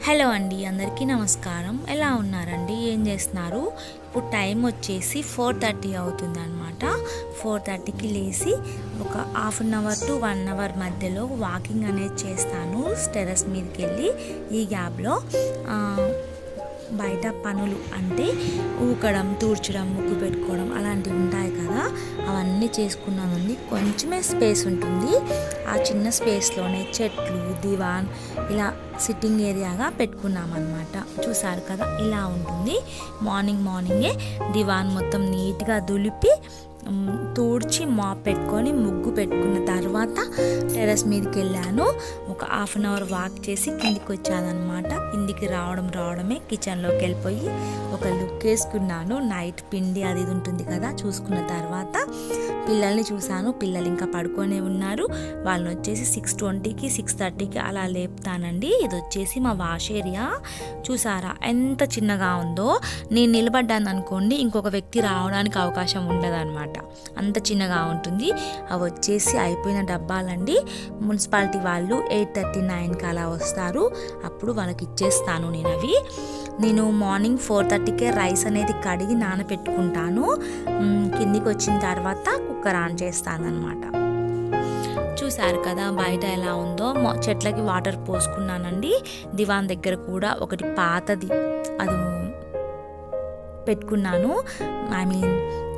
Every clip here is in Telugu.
హలో అండి అందరికీ నమస్కారం ఎలా ఉన్నారండి ఏం చేస్తున్నారు ఇప్పుడు టైం వచ్చేసి ఫోర్ థర్టీ అవుతుంది అనమాట ఫోర్ థర్టీకి లేచి ఒక half an hour to one hour మధ్యలో వాకింగ్ అనేది చేస్తాను టెర్రస్ మీదకి వెళ్ళి ఈ గ్యాప్లో ఆ, బయట పనులు అంటే ఊకడం తూడ్చడం ముగ్గు పెట్టుకోవడం అలాంటివి ఉంటాయి కదా అవన్నీ చేసుకున్నామండి కొంచెమే స్పేస్ ఉంటుంది ఆ చిన్న స్పేస్లోనే చెట్లు దివాన్ ఇలా సిట్టింగ్ ఏరియాగా పెట్టుకున్నాం అనమాట చూసారు కదా ఇలా ఉంటుంది మార్నింగ్ మార్నింగే దివాన్ మొత్తం నీట్గా దులిపి మ్, తూడ్చి మాప్ పెట్టుకొని ముగ్గు పెట్టుకున్న తర్వాత టెర్రస్ మీదకి వెళ్ళాను ఒక హాఫ్ అన్ అవర్ వాక్ చేసి కిందికి వచ్చానమాట కిందికి రావడం రావడమే కిచెన్లోకి వెళ్ళిపోయి ఒక లుక్ వేసుకున్నాను నైట్ పిండి అది ఇది ఉంటుంది కదా చూసుకున్న తర్వాత పిల్లల్ని చూశాను పిల్లలు ఇంకా పడుకొనే ఉన్నారు వాళ్ళని వచ్చేసి సిక్స్ ట్వంటీకి సిక్స్ థర్టీకి అలా లేపుతానండి ఇది వచ్చేసి మా వాష్ ఏరియా చూసారా ఎంత చిన్నగా ఉందో నేను నిలబడ్డాను అనుకోండి ఇంకొక వ్యక్తి రావడానికి అవకాశం ఉండదన్నమాట అంత చిన్నగా ఉంటుంది అవి వచ్చేసి అయిపోయిన డబ్బాలండి మున్సిపాలిటీ వాళ్ళు ఎయిట్ థర్టీ నైన్కి అలా వస్తారు అప్పుడు వాళ్ళకి ఇచ్చేస్తాను నేను అవి నేను మార్నింగ్ ఫోర్ థర్టీకే రైస్ అనేది కడిగి నానబెట్టుకుంటాను మ్, కిందికి వచ్చిన తర్వాత కుక్కర్ ఆన్ చేస్తాను అనమాట చూసారు కదా బయట ఎలా ఉందో మొ- చెట్లకి వాటర్ పోసుకున్నానండి దివాన్ దగ్గర కూడా ఒకటి పాతది అది పెట్టుకున్నాను ఐ మీన్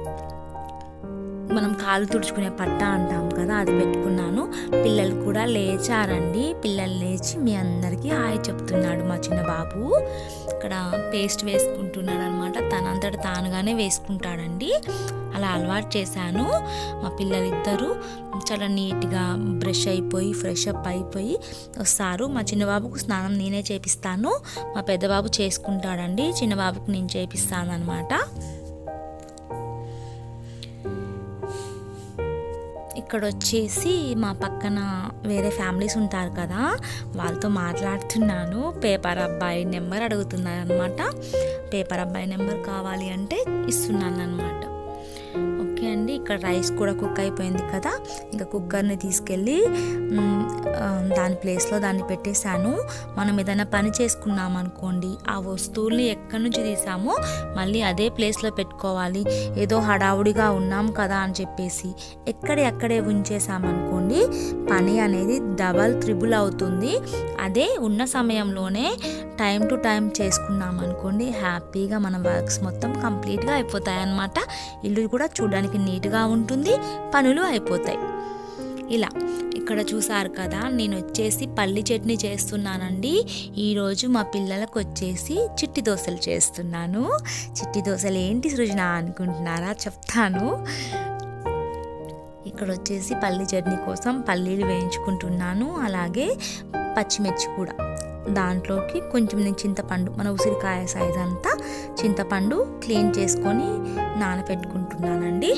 మనం కాలు తుడుచుకునే పట్ట అంటాం కదా అది పెట్టుకున్నాను పిల్లలు కూడా లేచారండి పిల్లలు లేచి మీ అందరికీ హాయ్ చెప్తున్నాడు మా చిన్న బాబు ఇక్కడ పేస్ట్ వేసుకుంటున్నాడు అనమాట తనంతట తానుగానే వేసుకుంటాడండి అలా అలవాటు చేశాను మా పిల్లలిద్దరూ చాలా నీట్గా బ్రష్ అయిపోయి ఫ్రెష్ అప్ అయిపోయి వస్తారు మా చిన్నబాబుకు స్నానం నేనే చేపిస్తాను మా పెద్దబాబు చేసుకుంటాడండి చిన్నబాబుకు నేను చేపిస్తాను అనమాట ఇక్కడ వచ్చేసి మా పక్కన వేరే ఫ్యామిలీస్ ఉంటారు కదా వాళ్ళతో మాట్లాడుతున్నాను పేపర్ అబ్బాయి నెంబర్ అడుగుతున్నారు అనమాట పేపర్ అబ్బాయి నెంబర్ కావాలి అంటే ఇస్తున్నాను అనమాట ఓకే అండి ఇక్కడ రైస్ కూడా కుక్ అయిపోయింది కదా ఇంకా కుక్కర్ని తీసుకెళ్ళి మ్, ఆ, దాని ప్లేస్లో దాన్ని పెట్టేశాను మనం ఏదైనా పని చేసుకున్నాం అనుకోండి ఆ వస్తువుల్ని ఎక్కడి నుంచి తీసామో మళ్ళీ అదే ప్లేస్లో పెట్టుకోవాలి ఏదో హడావుడిగా ఉన్నాం కదా అని చెప్పేసి ఎక్కడే అక్కడే ఉంచేసామనుకోండి పని అనేది డబల్ త్రిబుల్ అవుతుంది అదే ఉన్న సమయంలోనే టైం టు టైం చేసుకున్నాం అనుకోండి హ్యాపీగా మన వర్క్స్ మొత్తం కంప్లీట్గా అయిపోతాయి అన్నమాట ఇల్లు కూడా చూడడానికి నీట్గా ఉంటుంది పనులు అయిపోతాయి ఇలా ఇక్కడ చూసారు కదా నేను వచ్చేసి పల్లి చట్నీ చేస్తున్నానండి ఈరోజు మా పిల్లలకు వచ్చేసి చిట్టి దోశలు చేస్తున్నాను చిట్టి దోశలు ఏంటి సృజన అనుకుంటున్నారా చెప్తాను ఇక్కడ వచ్చేసి పల్లి చట్నీ కోసం పల్లీలు వేయించుకుంటున్నాను అలాగే పచ్చిమిర్చి కూడా దాంట్లోకి కొంచెం నేను చింతపండు మన ఉసిరికాయ సైజ్ అంతా చింతపండు క్లీన్ చేసుకొని నానబెట్టుకుంటున్నానండి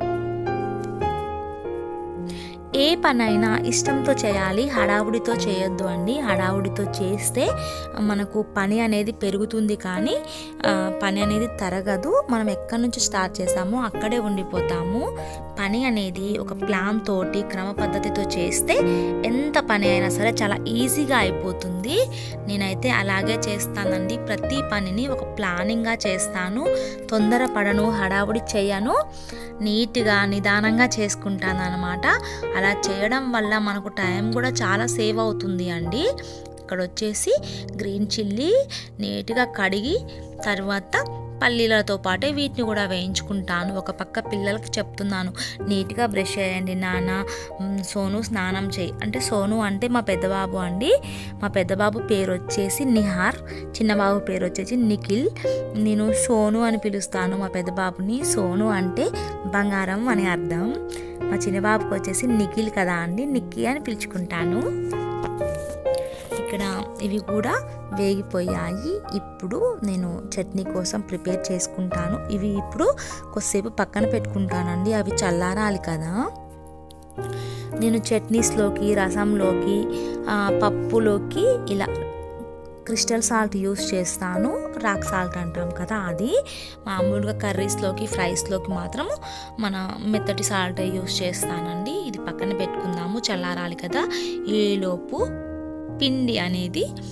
ఏ పనైనా ఇష్టంతో చేయాలి హడావుడితో చేయొద్దు అండి హడావుడితో చేస్తే మనకు పని అనేది పెరుగుతుంది కానీ ఆ, పని అనేది తరగదు మనం ఎక్కడి నుంచి స్టార్ట్ చేసామో అక్కడే ఉండిపోతాము పని అనేది ఒక ప్లాన్ తోటి క్రమ పద్ధతితో చేస్తే ఎంత పని అయినా సరే చాలా ఈజీగా అయిపోతుంది నేనైతే అలాగే చేస్తానండి ప్రతి పనిని ఒక ప్లానింగ్గా చేస్తాను తొందరపడను హడావుడి చేయను నీట్గా నిదానంగా చేసుకుంటాను అనమాట అలా చేయడం వల్ల మనకు టైం కూడా చాలా సేవ్ అవుతుంది అండి ఇక్కడ వచ్చేసి గ్రీన్ చిల్లీ నీట్గా కడిగి తర్వాత పల్లీలతో పాటే వీటిని కూడా వేయించుకుంటాను ఒక పక్క పిల్లలకి చెప్తున్నాను నీట్గా బ్రష్ చేయండి నాన్న మ్, సోను స్నానం చేయి అంటే సోను అంటే మా పెద్దబాబు అండి మా పెద్దబాబు పేరు వచ్చేసి నిహార్ చిన్నబాబు పేరు వచ్చేసి నిఖిల్ నేను సోను అని పిలుస్తాను మా పెద్దబాబుని సోను అంటే బంగారం అని అర్థం మా చిన్నబాబుకి వచ్చేసి నిఖిల్ కదా అండి నిక్కి అని పిలుచుకుంటాను ఇక్కడ ఇవి కూడా వేగిపోయాయి ఇప్పుడు నేను చట్నీ కోసం ప్రిపేర్ చేసుకుంటాను ఇవి ఇప్పుడు కొద్దిసేపు పక్కన పెట్టుకుంటానండి అవి చల్లారాలి కదా నేను చట్నీస్లోకి రసంలోకి ఆ, పప్పులోకి ఇలా క్రిస్టల్ సాల్ట్ యూస్ చేస్తాను రాక్ సాల్ట్ అంటాం కదా అది మామూలుగా కర్రీస్లోకి ఫ్రైస్లోకి మాత్రం మన మెత్తటి సాల్ట్ యూస్ చేస్తానండి ఇది పక్కన పెట్టుకుందాము చల్లారాలి కదా ఈలోపు పిండి అనేది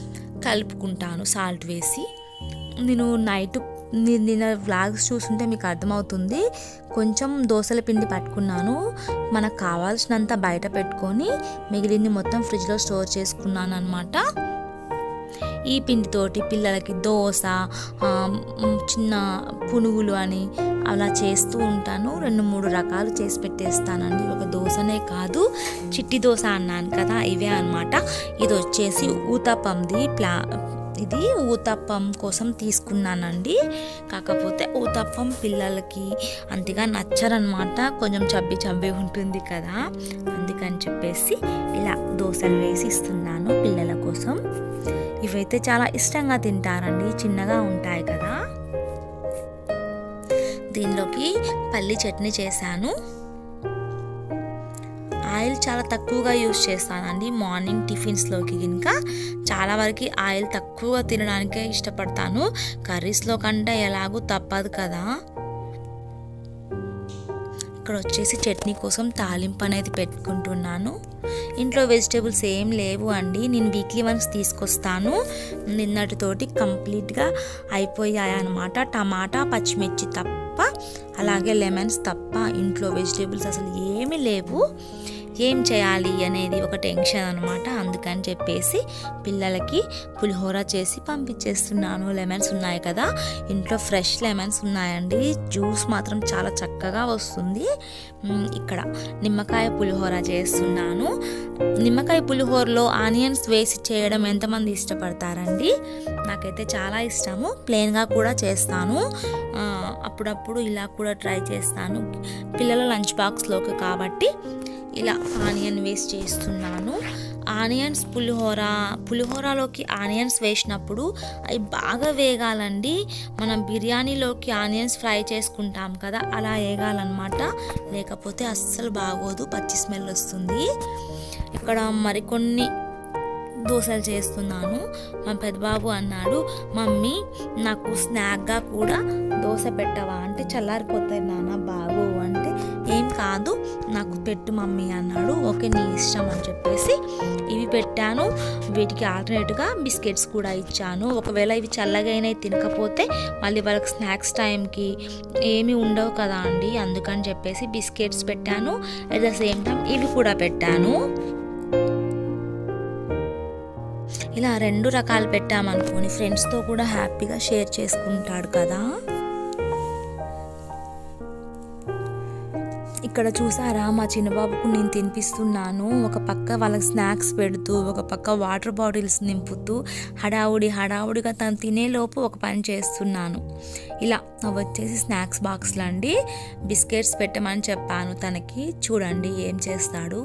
కలుపుకుంటాను సాల్ట్ వేసి నేను నైట్ నేను నిన్న వ్లాగ్స్ చూస్తుంటే మీకు అర్థమవుతుంది కొంచెం దోశల పిండి పట్టుకున్నాను మనకు కావాల్సినంత బయట పెట్టుకొని మిగిలింది మొత్తం ఫ్రిడ్జ్లో స్టోర్ చేసుకున్నాను అనమాట ఈ పిండితోటి పిల్లలకి దోశ ఆ, మ్, చిన్న పునుగులు అని అలా చేస్తూ ఉంటాను రెండు మూడు రకాలు చేసి పెట్టేస్తానండి ఒక దోశనే కాదు చిట్టి దోశ అన్నాను కదా ఇవే అన్నమాట ఇది వచ్చేసి ఊతప్పంది ప్లా ఇది ఊతప్పం కోసం తీసుకున్నానండి కాకపోతే ఊతప్పం పిల్లలకి అంతగా నచ్చరనమాట కొంచెం చబ్బి చబ్బి ఉంటుంది కదా అందుకని చెప్పేసి ఇలా దోశలు వేసి ఇస్తున్నాను పిల్లల కోసం ఇవైతే చాలా ఇష్టంగా తింటారండి చిన్నగా ఉంటాయి కదా దీనిలోకి పల్లి చట్నీ చేశాను ఆయిల్ చాలా తక్కువగా యూస్ చేస్తానండి మార్నింగ్ టిఫిన్స్లోకి ఇంకా చాలా వరకు ఆయిల్ తక్కువగా తినడానికే ఇష్టపడతాను కర్రీస్లో కంటే ఎలాగూ తప్పదు కదా ఇక్కడ వచ్చేసి చట్నీ కోసం తాలింపు అనేది పెట్టుకుంటున్నాను ఇంట్లో వెజిటేబుల్స్ ఏం లేవు అండి నేను వీక్లీ వన్స్ తీసుకొస్తాను నిన్నటితోటి కంప్లీట్గా అయిపోయాయి అనమాట టమాటా పచ్చిమిర్చి తప్ప అలాగే లెమన్స్ తప్ప ఇంట్లో వెజిటేబుల్స్ అసలు ఏమీ లేవు ఏం చేయాలి అనేది ఒక టెన్షన్ అనమాట అందుకని చెప్పేసి పిల్లలకి పులిహోర చేసి పంపించేస్తున్నాను లెమన్స్ ఉన్నాయి కదా ఇంట్లో ఫ్రెష్ లెమన్స్ ఉన్నాయండి జ్యూస్ మాత్రం చాలా చక్కగా వస్తుంది మ్, ఇక్కడ నిమ్మకాయ పులిహోర చేస్తున్నాను నిమ్మకాయ పులిహోరలో ఆనియన్స్ వేసి చేయడం ఎంతమంది ఇష్టపడతారండి నాకైతే చాలా ఇష్టము ప్లెయిన్గా కూడా చేస్తాను ఆ, అప్పుడప్పుడు ఇలా కూడా ట్రై చేస్తాను పిల్లల లంచ్ బాక్స్లోకి కాబట్టి ఇలా ఆనియన్ వేసి చేస్తున్నాను ఆనియన్స్ పులిహోర పులిహోరలోకి ఆనియన్స్ వేసినప్పుడు అవి బాగా వేగాలండి మనం బిర్యానీలోకి ఆనియన్స్ ఫ్రై చేసుకుంటాం కదా అలా వేగాలన్నమాట లేకపోతే అస్సలు బాగోదు పచ్చి స్మెల్ వస్తుంది ఇక్కడ మరికొన్ని దోశలు చేస్తున్నాను మా పెద్దబాబు అన్నాడు మమ్మీ నాకు స్నాక్గా కూడా దోశ పెట్టవా అంటే చల్లారిపోతాయి నాన్న బాగు అంటే ఏం కాదు నాకు పెట్టు మమ్మీ అన్నాడు ఓకే నీ ఇష్టం అని చెప్పేసి ఇవి పెట్టాను వీటికి ఆల్టర్నేట్గా బిస్కెట్స్ కూడా ఇచ్చాను ఒకవేళ ఇవి చల్లగా అయినా తినకపోతే మళ్ళీ వాళ్ళకి స్నాక్స్ టైంకి ఏమీ ఉండవు కదా అండి అందుకని చెప్పేసి బిస్కెట్స్ పెట్టాను అట్ ద సేమ్ టైం ఇవి కూడా పెట్టాను ఇలా రెండు రకాలు పెట్టామనుకోని ఫ్రెండ్స్తో కూడా హ్యాపీగా షేర్ చేసుకుంటాడు కదా ఇక్కడ చూసారా మా చిన్నబాబుకు నేను తినిపిస్తున్నాను ఒక పక్క వాళ్ళకి స్నాక్స్ పెడుతూ ఒక పక్క వాటర్ బాటిల్స్ నింపుతూ హడావుడి హడావుడిగా తను తినేలోపు ఒక పని చేస్తున్నాను ఇలా అవి వచ్చేసి స్నాక్స్ బాక్స్లు అండి బిస్కెట్స్ పెట్టమని చెప్పాను తనకి చూడండి ఏం చేస్తాడు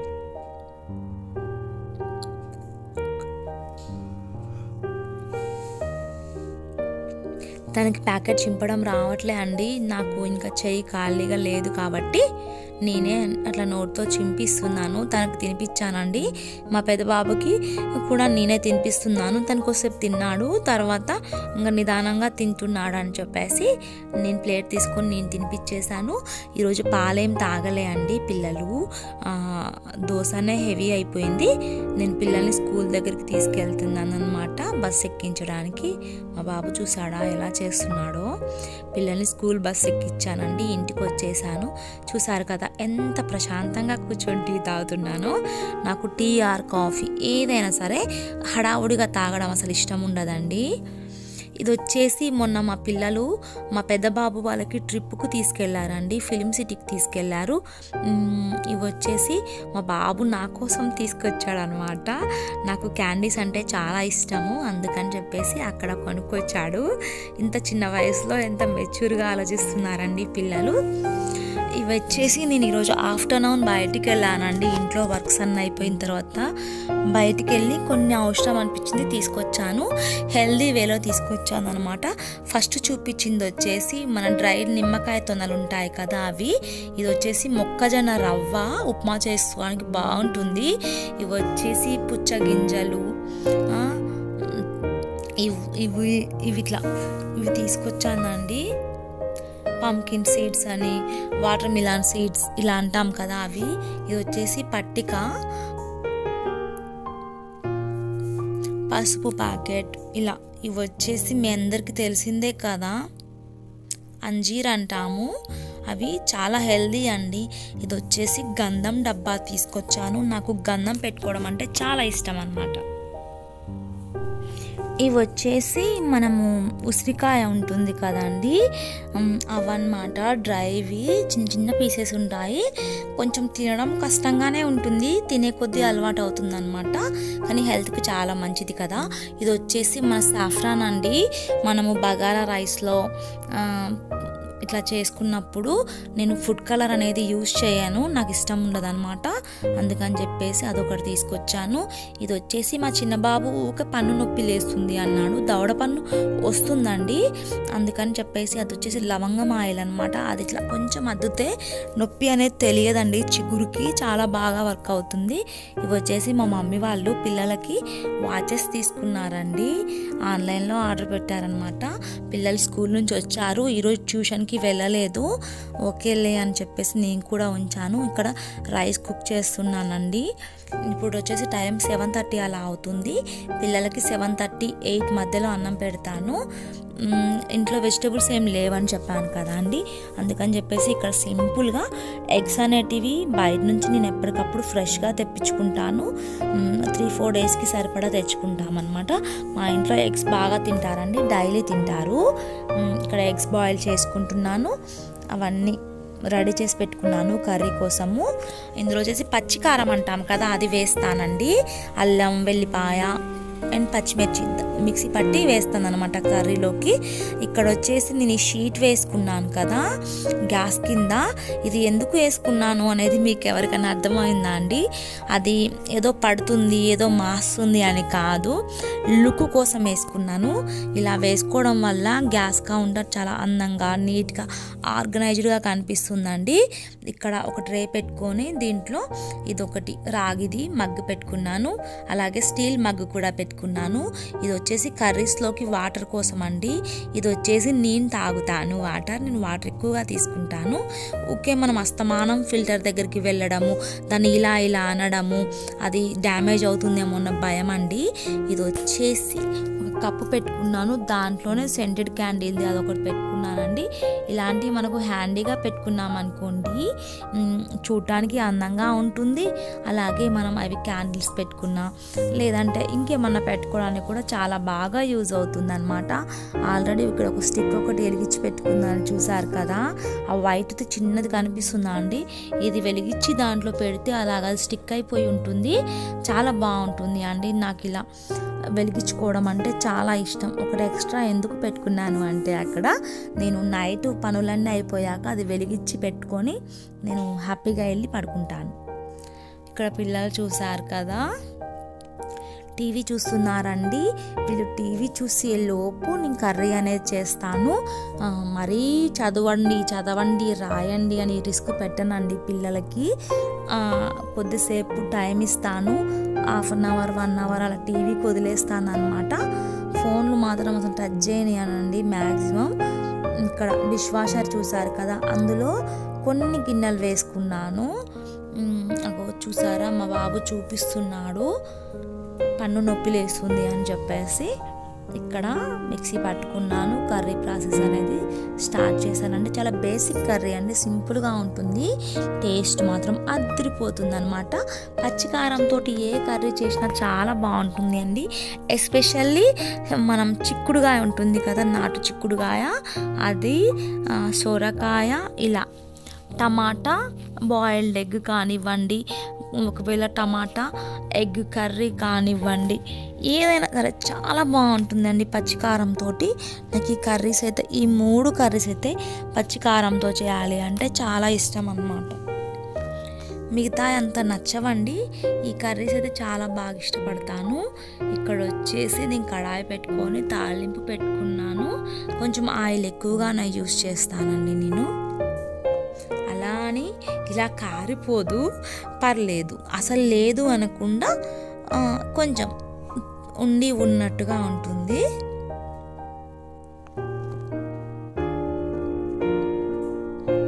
తనకి ప్యాకెట్ చింపడం రావట్లే అండి నాకు ఇంకా చెయ్యి ఖాళీగా లేదు కాబట్టి నేనే అట్లా నోట్తో చింపిస్తున్నాను తనకు తినిపించానండి మా పెద్ద బాబుకి కూడా నేనే తినిపిస్తున్నాను తను కొద్దిసేపు తిన్నాడు తర్వాత ఇంకా నిదానంగా తింటున్నాడు అని చెప్పేసి నేను ప్లేట్ తీసుకొని నేను తినిపించేశాను ఈరోజు పాలేం తాగలే అండి పిల్లలు ఆ, దోశనే హెవీ అయిపోయింది నేను పిల్లల్ని స్కూల్ దగ్గరికి తీసుకెళ్తున్నాను అనమాట బస్ ఎక్కించడానికి మా బాబు చూసాడా ఎలా చేస్తున్నాడో పిల్లల్ని స్కూల్ బస్ ఎక్కించానండి ఇంటికి వచ్చేసాను చూసారు కదా ఎంత ప్రశాంతంగా కూర్చొని టీ తాగుతున్నానో నాకు టీ ఆర్ కాఫీ ఏదైనా సరే హడావుడిగా తాగడం అసలు ఇష్టం ఉండదండి ఇది వచ్చేసి మొన్న మా పిల్లలు మా పెద్ద బాబు వాళ్ళకి ట్రిప్కు తీసుకెళ్లారండి ఫిలిం సిటీకి తీసుకెళ్లారు మ్, ఇవి వచ్చేసి మా బాబు నా కోసం తీసుకొచ్చాడు అనమాట నాకు క్యాండీస్ అంటే చాలా ఇష్టము అందుకని చెప్పేసి అక్కడ కొనుక్కొచ్చాడు ఇంత చిన్న వయసులో ఎంత మెచ్యూర్గా ఆలోచిస్తున్నారండి పిల్లలు ఇవి వచ్చేసి నేను ఈరోజు ఆఫ్టర్నూన్ బయటికి వెళ్ళానండి ఇంట్లో వర్క్స్ అన్నీ అయిపోయిన తర్వాత బయటికి వెళ్ళి కొన్ని అవసరం అనిపించింది తీసుకొచ్చాను హెల్దీ వేలో తీసుకొచ్చాను అనమాట ఫస్ట్ చూపించింది వచ్చేసి మన డ్రై నిమ్మకాయ తొనలు ఉంటాయి కదా అవి ఇది వచ్చేసి మొక్కజొన్న రవ్వ ఉప్మా చేసుకోవడానికి బాగుంటుంది ఇవి వచ్చేసి పుచ్చ గింజలు ఆ, ఇవి ఇవి ఇవి ఇట్లా ఇవి తీసుకొచ్చానండి పంకిన్ సీడ్స్ అని వాటర్ మిలాన్ సీడ్స్ ఇలా అంటాం కదా అవి ఇది వచ్చేసి పట్టిక పసుపు ప్యాకెట్ ఇలా ఇవి వచ్చేసి మీ అందరికీ తెలిసిందే కదా అంజీర్ అంటాము అవి చాలా హెల్దీ అండి ఇది వచ్చేసి గంధం డబ్బా తీసుకొచ్చాను నాకు గంధం పెట్టుకోవడం అంటే చాలా ఇష్టం అన్నమాట ఇవి వచ్చేసి మనము ఉసిరికాయ ఉంటుంది కదండి ఉమ్, అవన్నమాట డ్రైవి చిన్న చిన్న పీసెస్ ఉంటాయి కొంచెం తినడం కష్టంగానే ఉంటుంది తినే కొద్దీ అలవాటు అవుతుంది అనమాట కానీ హెల్త్కి చాలా మంచిది కదా ఇది వచ్చేసి మన సాఫ్రాన్ అండి మనము బగారా రైస్లో ఆ, ఇట్లా చేసుకున్నప్పుడు నేను ఫుడ్ కలర్ అనేది యూజ్ చేయను నాకు ఇష్టం ఉండదు అనమాట అందుకని చెప్పేసి అదొకటి తీసుకొచ్చాను ఇది వచ్చేసి మా చిన్న బాబు ఊకే పన్ను నొప్పి లేస్తుంది అన్నాడు దవడ పన్ను వస్తుందండి అందుకని చెప్పేసి అది వచ్చేసి లవంగం ఆయిల్ అనమాట అది ఇట్లా కొంచెం అద్దుతే నొప్పి అనేది తెలియదండి చిగురుకి చాలా బాగా వర్క్ అవుతుంది ఇవి వచ్చేసి మా మమ్మీ వాళ్ళు పిల్లలకి వాచెస్ తీసుకున్నారండి ఆన్లైన్లో ఆర్డర్ పెట్టారనమాట పిల్లలు స్కూల్ నుంచి వచ్చారు ఈరోజు ట్యూషన్కి వెళ్ళలేదు ఓకేలే అని చెప్పేసి నేను కూడా ఉంచాను ఇక్కడ రైస్ కుక్ చేస్తున్నానండి ఇప్పుడు వచ్చేసి టైం సెవెన్ థర్టీ అలా అవుతుంది పిల్లలకి సెవెన్ థర్టీ ఎయిట్ మధ్యలో అన్నం పెడతాను మ్, ఇంట్లో వెజిటేబుల్స్ ఏం లేవని చెప్పాను కదా అండి అందుకని చెప్పేసి ఇక్కడ సింపుల్గా ఎగ్స్ అనేటివి బయట నుంచి నేను ఎప్పటికప్పుడు ఫ్రెష్గా తెప్పించుకుంటాను త్రీ ఫోర్ డేస్కి సరిపడా తెచ్చుకుంటామన్నమాట మా ఇంట్లో ఎగ్స్ బాగా తింటారండి డైలీ తింటారు మ్, ఇక్కడ ఎగ్స్ బాయిల్ చేసుకుంటున్నాను అవన్నీ రెడీ చేసి పెట్టుకున్నాను కర్రీ కోసము ఇందులో వచ్చేసి పచ్చి కారం అంటాం కదా అది వేస్తానండి అల్లం వెల్లిపాయ అండ్ పచ్చిమిర్చి మిక్సీ పట్టి వేస్తాను అనమాట కర్రీలోకి ఇక్కడ వచ్చేసి నేను ఈ షీట్ వేసుకున్నాను కదా గ్యాస్ కింద ఇది ఎందుకు వేసుకున్నాను అనేది మీకు ఎవరికైనా అర్థమైందా అండి అది ఏదో పడుతుంది ఏదో మాస్తుంది అని కాదు లుక్ కోసం వేసుకున్నాను ఇలా వేసుకోవడం వల్ల గ్యాస్ కౌంటర్ చాలా అందంగా నీట్గా ఆర్గనైజ్డ్గా కనిపిస్తుందండి ఇక్కడ ఒక ట్రే పెట్టుకొని దీంట్లో ఇది ఒకటి రాగిది మగ్గు పెట్టుకున్నాను అలాగే స్టీల్ మగ్గు కూడా పెట్టుకున్నాను ఇది వచ్చేసి కర్రీస్లోకి వాటర్ కోసం అండి ఇది వచ్చేసి నేను తాగుతాను వాటర్ నేను వాటర్ ఎక్కువగా తీసుకుంటాను ఓకే మనం అస్తమానం ఫిల్టర్ దగ్గరికి వెళ్ళడము దాన్ని ఇలా ఇలా అనడము అది డ్యామేజ్ అవుతుందేమో అన్న భయం అండి ఇది వచ్చేసి ఒక కప్పు పెట్టుకున్నాను దాంట్లోనే సెంటెడ్ క్యాండిల్ది అదొకటి పెట్టుకున్నానండి ఇలాంటివి మనకు హ్యాండీగా పెట్టుకున్నాం అనుకోండి మ్, చూడటానికి అందంగా ఉంటుంది అలాగే మనం అవి క్యాండిల్స్ పెట్టుకున్నా లేదంటే ఇంకేమన్నా పెట్టుకోవడానికి కూడా చాలా బాగా యూజ్ అవుతుంది అనమాట ఆల్రెడీ ఇక్కడ ఒక స్టిక్ ఒకటి వెలిగించి పెట్టుకున్నాను చూసారు కదా ఆ వైట్ది చిన్నది కనిపిస్తుందా అండి ఇది వెలిగించి దాంట్లో పెడితే అలాగా స్టిక్ అయిపోయి ఉంటుంది చాలా బాగుంటుంది అండి నాకు ఇలా వెలిగించుకోవడం అంటే చాలా ఇష్టం ఒకటి ఎక్స్ట్రా ఎందుకు పెట్టుకున్నాను అంటే అక్కడ నేను నైట్ పనులన్నీ అయిపోయాక అది వెలిగించి పెట్టుకొని నేను హ్యాపీగా వెళ్ళి పడుకుంటాను ఇక్కడ పిల్లలు చూసారు కదా టీవీ చూస్తున్నారండి వీళ్ళు టీవీ చూసి లోపు నేను కర్రీ అనేది చేస్తాను ఆ, మరీ చదవండి చదవండి రాయండి అని రిస్క్ పెట్టనండి పిల్లలకి ఆ, కొద్దిసేపు టైం ఇస్తాను half an hour one hour అలా టీవీకి వదిలేస్తాను అనమాట ఫోన్లు మాత్రం అసలు టచ్ చేయనియనండి మ్యాక్సిమం ఇక్కడ డిష్ వాషర్ చూసారు కదా అందులో కొన్ని గిన్నెలు వేసుకున్నాను మ్, అగో చూసారా మా బాబు చూపిస్తున్నాడు పన్ను నొప్పి లేస్తుంది అని చెప్పేసి ఇక్కడ మిక్సీ పట్టుకున్నాను కర్రీ ప్రాసెస్ అనేది స్టార్ట్ చేశానండి చాలా బేసిక్ కర్రీ అండి సింపుల్గా ఉంటుంది టేస్ట్ మాత్రం అదిరిపోతుంది అనమాట పచ్చికారంతో ఏ కర్రీ చేసినా చాలా బాగుంటుంది అండి ఎస్పెషల్లీ మనం చిక్కుడుగాయ ఉంటుంది కదా నాటు చిక్కుడుగాయ అది ఆ, సొరకాయ ఇలా టమాటా బాయిల్డ్ ఎగ్ కానివ్వండి ఒకవేళ టమాటా ఎగ్ కర్రీ కానివ్వండి ఏదైనా సరే చాలా బాగుంటుందండి పచ్చికారంతో నాకు ఈ కర్రీస్ అయితే ఈ మూడు కర్రీస్ అయితే పచ్చికారంతో చేయాలి అంటే చాలా ఇష్టం అన్నమాట మిగతా అంత నచ్చవండి ఈ కర్రీస్ అయితే చాలా బాగా ఇష్టపడతాను ఇక్కడ వచ్చేసి నేను కడాయి పెట్టుకొని తాలింపు పెట్టుకున్నాను కొంచెం ఆయిల్ ఎక్కువగానే యూస్ చేస్తానండి నేను అలా అని ఇలా కారిపోదు పర్లేదు అసలు లేదు అనకుండా ఆ, కొంచెం ఉండి ఉన్నట్టుగా ఉంటుంది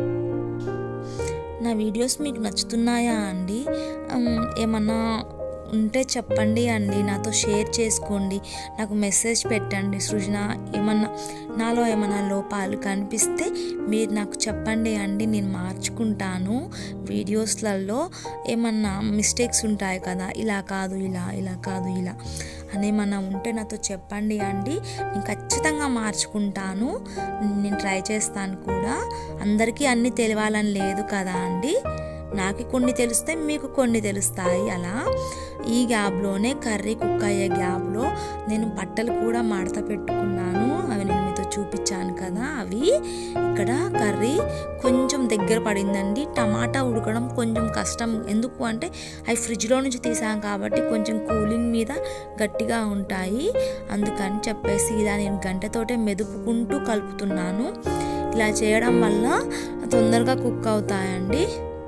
నా వీడియోస్ మీకు నచ్చుతున్నాయా అండి ఉమ్, ఏమన్నా ఉంటే చెప్పండి అండి నాతో షేర్ చేసుకోండి నాకు మెసేజ్ పెట్టండి సృజన ఏమన్నా నాలో ఏమన్నా లోపాలు కనిపిస్తే మీరు నాకు చెప్పండి అండి నేను మార్చుకుంటాను వీడియోస్లలో ఏమన్నా మిస్టేక్స్ ఉంటాయి కదా ఇలా కాదు ఇలా ఇలా కాదు ఇలా అని ఏమన్నా ఉంటే నాతో చెప్పండి అండి నేను ఖచ్చితంగా మార్చుకుంటాను నేను ట్రై చేస్తాను కూడా అందరికీ అన్నీ తెలియాలని లేదు కదా అండి నాకు కొన్ని తెలిస్తే మీకు కొన్ని తెలుస్తాయి అలా ఈ గ్యాప్లోనే కర్రీ కుక్ అయ్యే గ్యాప్లో నేను బట్టలు కూడా మడత పెట్టుకున్నాను అవి నేను మీతో చూపించాను కదా అవి ఇక్కడ కర్రీ కొంచెం దగ్గర పడిందండి టమాటా ఉడకడం కొంచెం కష్టం ఎందుకు అంటే అవి ఫ్రిడ్జ్లో నుంచి తీసాం కాబట్టి కొంచెం కూలింగ్ మీద గట్టిగా ఉంటాయి అందుకని చెప్పేసి ఇలా నేను గంటతోటే మెదుపుకుంటూ కలుపుతున్నాను ఇలా చేయడం వల్ల తొందరగా కుక్ అవుతాయండి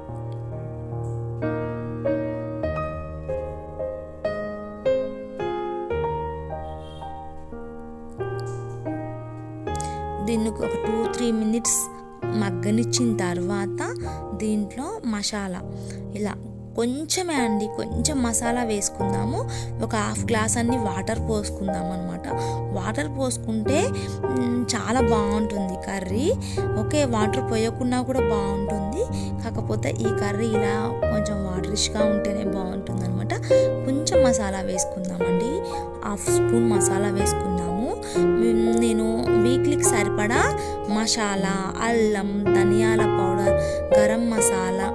దీన్ని ఒక టూ త్రీ మినిట్స్ మగ్గనిచ్చిన తర్వాత దీంట్లో మసాలా ఇలా కొంచెమే అండి కొంచెం మసాలా వేసుకుందాము ఒక హాఫ్ గ్లాస్ అన్ని వాటర్ పోసుకుందాం అనమాట వాటర్ పోసుకుంటే చాలా బాగుంటుంది కర్రీ ఓకే వాటర్ పోయకుండా కూడా బాగుంటుంది కాకపోతే ఈ కర్రీ ఇలా కొంచెం వాటరిష్గా ఉంటేనే బాగుంటుంది అనమాట కొంచెం మసాలా వేసుకుందామండి హాఫ్ స్పూన్ మసాలా వేసుకుందాము నేను వీక్లీకి సరిపడా మసాలా అల్లం ధనియాల పౌడర్ గరం మసాలా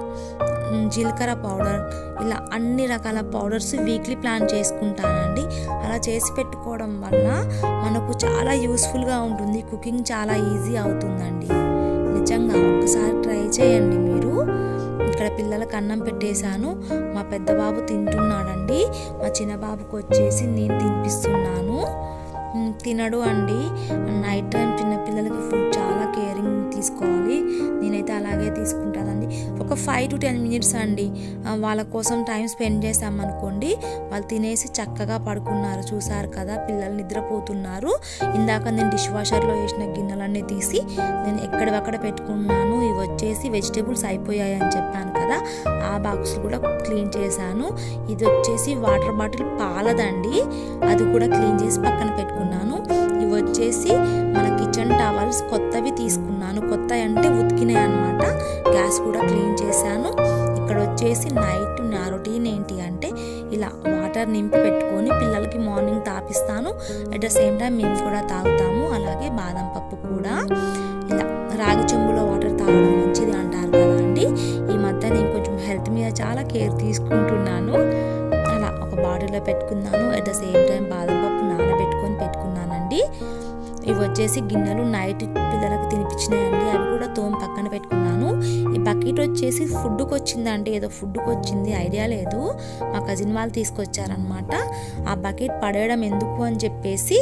జీలకర్ర పౌడర్ ఇలా అన్ని రకాల పౌడర్స్ వీక్లీ ప్లాన్ చేసుకుంటానండి అలా చేసి పెట్టుకోవడం వల్ల మనకు చాలా యూస్ఫుల్గా ఉంటుంది కుకింగ్ చాలా ఈజీ అవుతుందండి నిజంగా ఒకసారి ట్రై చేయండి మీరు ఇక్కడ పిల్లలకు అన్నం పెట్టేశాను మా పెద్ద బాబు తింటున్నాడండి మా చిన్న బాబుకి వచ్చేసి నేను తినిపిస్తున్నాను తినడు అండి నైట్ టైం చిన్న పిల్లలకి ఫుడ్ చాలా కేరింగ్ తీసుకోవాలి నేనైతే అలాగే తీసుకుంటానండి ఒక ఫైవ్ టు టెన్ మినిట్స్ అండి వాళ్ళ కోసం టైం స్పెండ్ చేసామనుకోండి వాళ్ళు తినేసి చక్కగా పడుకున్నారు చూసారు కదా పిల్లలు నిద్రపోతున్నారు ఇందాక నేను డిష్ వాషర్లో వేసిన గిన్నెలన్నీ తీసి నేను ఎక్కడెక్కడ పెట్టుకున్నాను ఇవి వచ్చేసి వెజిటేబుల్స్ అయిపోయాయి అని చెప్పాను కదా ఆ బాక్స్ కూడా క్లీన్ చేశాను ఇది వచ్చేసి వాటర్ బాటిల్ పాలదండి అది కూడా క్లీన్ చేసి పక్కన పెట్టుకున్నాను ఇవి వచ్చేసి మన కిచెన్ టవల్స్ కొత్తవి తీసుకున్నాను కొత్త అంటే ఉతికినాయి అనమాట గ్యాస్ కూడా క్లీన్ చేశాను ఇక్కడ వచ్చేసి నైట్ నా రొటీన్ ఏంటి అంటే ఇలా వాటర్ నింపి పెట్టుకొని పిల్లలకి మార్నింగ్ తాపిస్తాను అట్ ద సేమ్ టైం మేము కూడా తాగుతాము అలాగే బాదం పప్పు కూడా ఇలా రాగి చెంబులో వాటర్ తాగడం మంచిది అంటారు కదా అండి ఈ మధ్య నేను కొంచెం హెల్త్ మీద చాలా కేర్ తీసుకుంటున్నాను అలా ఒక బాటిల్లో పెట్టుకున్నాను అట్ ద సేమ్ టైం బాదం పప్పు నానబెట్టుకొని పెట్టుకున్నానండి ఇవి వచ్చేసి గిన్నెలు నైట్ పిల్లలకు తినిపించినాయండి అవి కూడా తోమ పక్కన పెట్టుకున్నాను ఈ బకెట్ వచ్చేసి ఫుడ్కి వచ్చిందండి ఏదో ఫుడ్కి వచ్చింది ఐడియా లేదు మా కజిన్ వాళ్ళు తీసుకొచ్చారనమాట ఆ బకెట్ పడేయడం ఎందుకు అని చెప్పేసి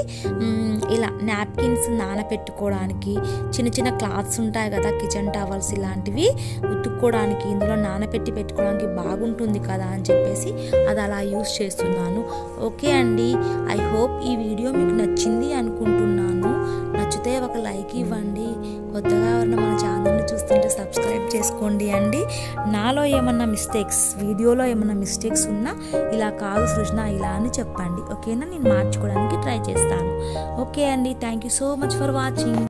ఇలా నాప్కిన్స్ నానపెట్టుకోవడానికి చిన్న చిన్న క్లాత్స్ ఉంటాయి కదా కిచెన్ టవల్స్ ఇలాంటివి ఉతుక్కోవడానికి ఇందులో నానపెట్టి పెట్టుకోవడానికి బాగుంటుంది కదా అని చెప్పేసి అది అలా యూస్ చేస్తున్నాను ఓకే అండి ఐ హోప్ ఈ వీడియో మీకు నచ్చింది అనుకుంటున్నాను నచ్చితే ఒక లైక్ ఇవ్వండి కొత్తగా ఎవరైనా మన ఛానల్ని చూస్తుంటే సబ్స్క్రైబ్ చేసుకోండి అండి నాలో ఏమన్నా మిస్టేక్స్ వీడియోలో ఏమన్నా మిస్టేక్స్ ఉన్నా ఇలా కాదు సృజన ఇలా అని చెప్పండి ఓకేనా నేను మార్చుకోవడానికి ట్రై చేస్తాను ఓకే అండి thank you so much for watching